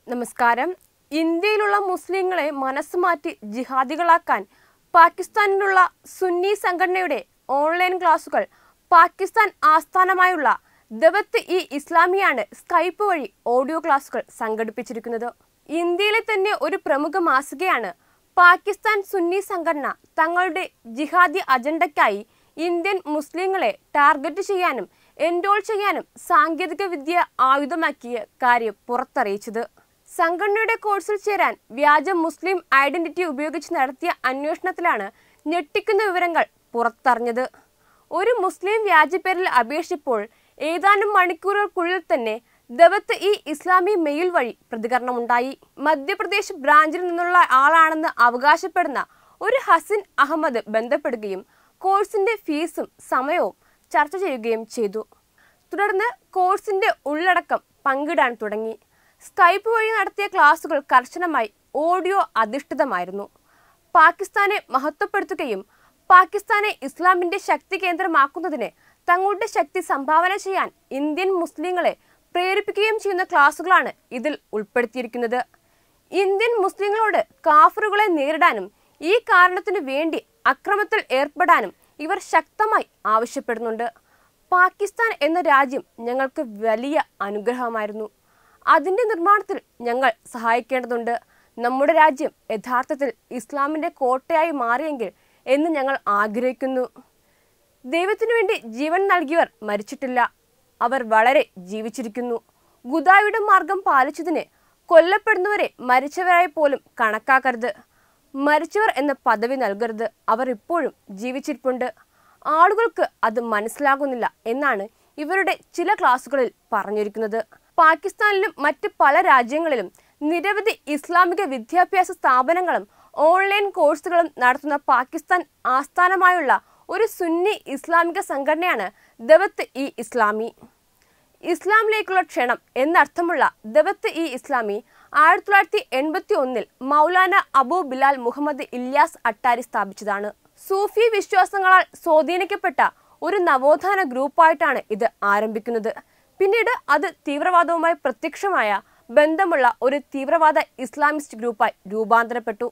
നമസ്കാരം ഇന്ത്യയിലുള്ള മുസ്ലിങ്ങളെ മനസ്സ് മാറ്റി ജിഹാദികളാക്കാൻ പാകിസ്ഥാനിലുള്ള സുന്നി സംഘടനയുടെ ഓൺലൈൻ ക്ലാസുകൾ പാകിസ്ഥാൻ ആസ്ഥാനമായുള്ള ദവത്ത് ഇ ഇസ്ലാമിയാണ് സ്കൈപ്പ് വഴി ഓഡിയോ ക്ലാസുകൾ സംഘടിപ്പിച്ചിരിക്കുന്നത് ഇന്ത്യയിലെ തന്നെ ഒരു പ്രമുഖ മാസികയാണ് പാകിസ്ഥാൻ സുന്നി സംഘടന തങ്ങളുടെ ജിഹാദി അജണ്ടയ്ക്കായി ഇന്ത്യൻ മുസ്ലിങ്ങളെ ടാർഗറ്റ് ചെയ്യാനും എൻറോൾ ചെയ്യാനും സാങ്കേതിക വിദ്യ ആയുധമാക്കിയ കാര്യം പുറത്തറിയിച്ചത് സംഘടനയുടെ കോഴ്സിൽ ചേരാൻ വ്യാജ മുസ്ലിം ഐഡന്റിറ്റി ഉപയോഗിച്ച് നടത്തിയ അന്വേഷണത്തിലാണ് ഞെട്ടിക്കുന്ന വിവരങ്ങൾ പുറത്തറിഞ്ഞത് ഒരു മുസ്ലിം വ്യാജപ്പേരിൽ അപേക്ഷിച്ചപ്പോൾ ഏതാനും മണിക്കൂറുകൾക്കുള്ളിൽ തന്നെ ദവത്ത് ഈ ഇസ്ലാമി മെയിൽ വഴി പ്രതികരണമുണ്ടായി മധ്യപ്രദേശ് ബ്രാഞ്ചിൽ നിന്നുള്ള ആളാണെന്ന് അവകാശപ്പെടുന്ന ഒരു ഹസിൻ അഹമ്മദ് ബന്ധപ്പെടുകയും കോഴ്സിന്റെ ഫീസും സമയവും ചർച്ച ചെയ്യുകയും ചെയ്തു തുടർന്ന് കോഴ്സിന്റെ ഉള്ളടക്കം പങ്കിടാൻ തുടങ്ങി സ്കൈപ്പ് വഴി നടത്തിയ ക്ലാസുകൾ കർശനമായി ഓഡിയോ അധിഷ്ഠിതമായിരുന്നു പാകിസ്ഥാനെ മഹത്വപ്പെടുത്തുകയും പാകിസ്ഥാനെ ഇസ്ലാമിന്റെ ശക്തി കേന്ദ്രമാക്കുന്നതിന് തങ്ങളുടെ ശക്തി സംഭാവന ചെയ്യാൻ ഇന്ത്യൻ മുസ്ലിങ്ങളെ പ്രേരിപ്പിക്കുകയും ചെയ്യുന്ന ക്ലാസുകളാണ് ഇതിൽ ഉൾപ്പെടുത്തിയിരിക്കുന്നത് ഇന്ത്യൻ മുസ്ലിങ്ങളോട് കാഫറുകളെ നേരിടാനും ഈ കാരണത്തിനു വേണ്ടി അക്രമത്തിൽ ഏർപ്പെടാനും ഇവർ ശക്തമായി ആവശ്യപ്പെടുന്നുണ്ട് പാകിസ്ഥാൻ എന്ന രാജ്യം ഞങ്ങൾക്ക് വലിയ അനുഗ്രഹമായിരുന്നു അതിന്റെ നിർമ്മാണത്തിൽ ഞങ്ങൾ സഹായിക്കേണ്ടതുണ്ട് നമ്മുടെ രാജ്യം യഥാർത്ഥത്തിൽ ഇസ്ലാമിന്റെ കോട്ടയായി മാറിയെങ്കിൽ എന്ന് ഞങ്ങൾ ആഗ്രഹിക്കുന്നു ദൈവത്തിനു വേണ്ടി ജീവൻ നൽകിയവർ മരിച്ചിട്ടില്ല അവർ വളരെ ജീവിച്ചിരിക്കുന്നു ഗുദായുടെ മാർഗം പാലിച്ചതിന് കൊല്ലപ്പെടുന്നവരെ മരിച്ചവരായി പോലും കണക്കാക്കരുത് മരിച്ചവർ എന്ന പദവി നൽകരുത് അവർ ഇപ്പോഴും ജീവിച്ചിരിപ്പുണ്ട് ആളുകൾക്ക് അത് മനസ്സിലാകുന്നില്ല എന്നാണ് ഇവരുടെ ചില ക്ലാസുകളിൽ പറഞ്ഞിരിക്കുന്നത് പാകിസ്ഥാനിലും മറ്റ് പല രാജ്യങ്ങളിലും നിരവധി ഇസ്ലാമിക വിദ്യാഭ്യാസ സ്ഥാപനങ്ങളും ഓൺലൈൻ കോഴ്സുകളും നടത്തുന്ന പാകിസ്ഥാൻ ആസ്ഥാനമായുള്ള ഒരു സുന്നി ഇസ്ലാമിക സംഘടനയാണ് ദവത്ത് ഇ ഇസ്ലാമി ഇസ്ലാമിലേക്കുള്ള ക്ഷണം എന്നർത്ഥമുള്ള ദവത്ത് ഇ ഇസ്ലാമി ആയിരത്തി തൊള്ളായിരത്തി എൺപത്തി ഒന്നിൽ മൗലാന അബു ബിലാൽ മുഹമ്മദ് ഇല്യാസ് അട്ടാരി സ്ഥാപിച്ചതാണ് സൂഫി വിശ്വാസങ്ങളാൽ സ്വാധീനിക്കപ്പെട്ട ഒരു നവോത്ഥാന ഗ്രൂപ്പായിട്ടാണ് ഇത് ആരംഭിക്കുന്നത് പിന്നീട് അത് തീവ്രവാദവുമായി പ്രത്യക്ഷമായ ബന്ധമുള്ള ഒരു തീവ്രവാദ ഇസ്ലാമിസ്റ്റ് ഗ്രൂപ്പായി രൂപാന്തരപ്പെട്ടു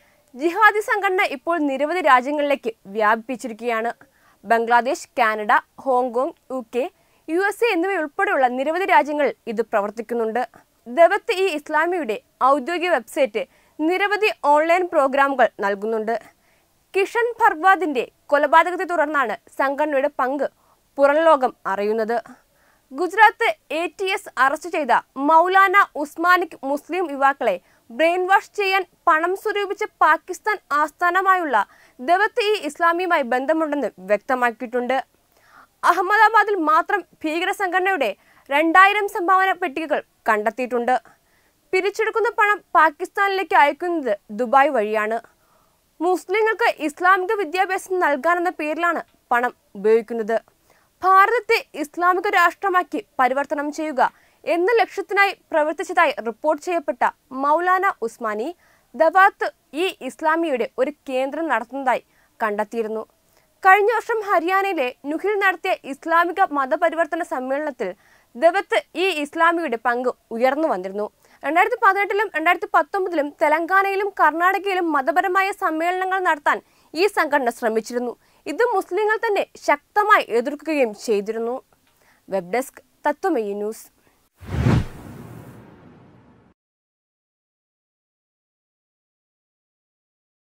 ജിഹാദി സംഘടന ഇപ്പോൾ നിരവധി രാജ്യങ്ങളിലേക്ക് വ്യാപിപ്പിച്ചിരിക്കുകയാണ് Bangladesh Canada Hong Kong U K U S A എന്നിവയുൾപ്പെടെയുള്ള നിരവധി രാജ്യങ്ങളിൽ ഇത് പ്രവർത്തിക്കുന്നുണ്ട് ദവത്ത് ഇ ഇസ്ലാമിയുടെ ഔദ്യോഗിക വെബ്സൈറ്റ് നിരവധി ഓൺലൈൻ പ്രോഗ്രാമുകൾ നൽകുന്നുണ്ട് കിഷൻ ഫർവാദിന്റെ കൊലപാതകത്തെ തുടർന്നാണ് സംഘടനയുടെ പങ്ക് പുറംലോകം അറിയുന്നത് Gujarat A T S arrest ചെയ്ത മൗലാന ഉസ്മാനിക് മുസ്ലിം യുവാക്കളെ ബ്രെയിൻ വാഷ് ചെയ്യാൻ പണം സ്വരൂപിച്ച പാകിസ്ഥാൻ ആസ്ഥാനമായുള്ള ദവത്ത് ഇ ഇസ്ലാമിയുമായി ബന്ധമുണ്ടെന്ന് വ്യക്തമാക്കിയിട്ടുണ്ട് അഹമ്മദാബാദിൽ മാത്രം ഭീകര സംഘടനയുടെ രണ്ടായിരം സംഭാവന പെട്ടികകൾ കണ്ടെത്തിയിട്ടുണ്ട് പിരിച്ചെടുക്കുന്ന പണം പാകിസ്ഥാനിലേക്ക് അയക്കുന്നത് ദുബായ് വഴിയാണ് മുസ്ലിങ്ങൾക്ക് ഇസ്ലാമിക വിദ്യാഭ്യാസം നൽകാനെന്ന പേരിലാണ് പണം ഉപയോഗിക്കുന്നത് ഭാരതത്തെ ഇസ്ലാമിക രാഷ്ട്രമാക്കി പരിവർത്തനം ചെയ്യുക എന്ന ലക്ഷ്യത്തിനായി പ്രവർത്തിച്ചതായി റിപ്പോർട്ട് ചെയ്യപ്പെട്ട മൗലാന ഉസ്മാനി ദവാത്ത് ഈ ഇസ്ലാമിയുടെ ഒരു കേന്ദ്രം നടത്തുന്നതായി കണ്ടെത്തിയിരുന്നു കഴിഞ്ഞ വർഷം ഹരിയാനയിലെ നുഹിൽ നടത്തിയ ഇസ്ലാമിക മതപരിവർത്തന സമ്മേളനത്തിൽ ദവത്ത് ഈ ഇസ്ലാമിയുടെ പങ്ക് ഉയർന്നു വന്നിരുന്നു രണ്ടായിരത്തി പതിനെട്ടിലും രണ്ടായിരത്തി പത്തൊമ്പതിലും തെലങ്കാനയിലും കർണാടകയിലും മതപരമായ സമ്മേളനങ്ങൾ നടത്താൻ ഈ സംഘടന ശ്രമിച്ചിരുന്നു ഇത് മുസ്ലിങ്ങൾ തന്നെ ശക്തമായി എതിർക്കുകയും ചെയ്തിരുന്നു വെബ് ഡെസ്ക് തത്വമയി ന്യൂസ്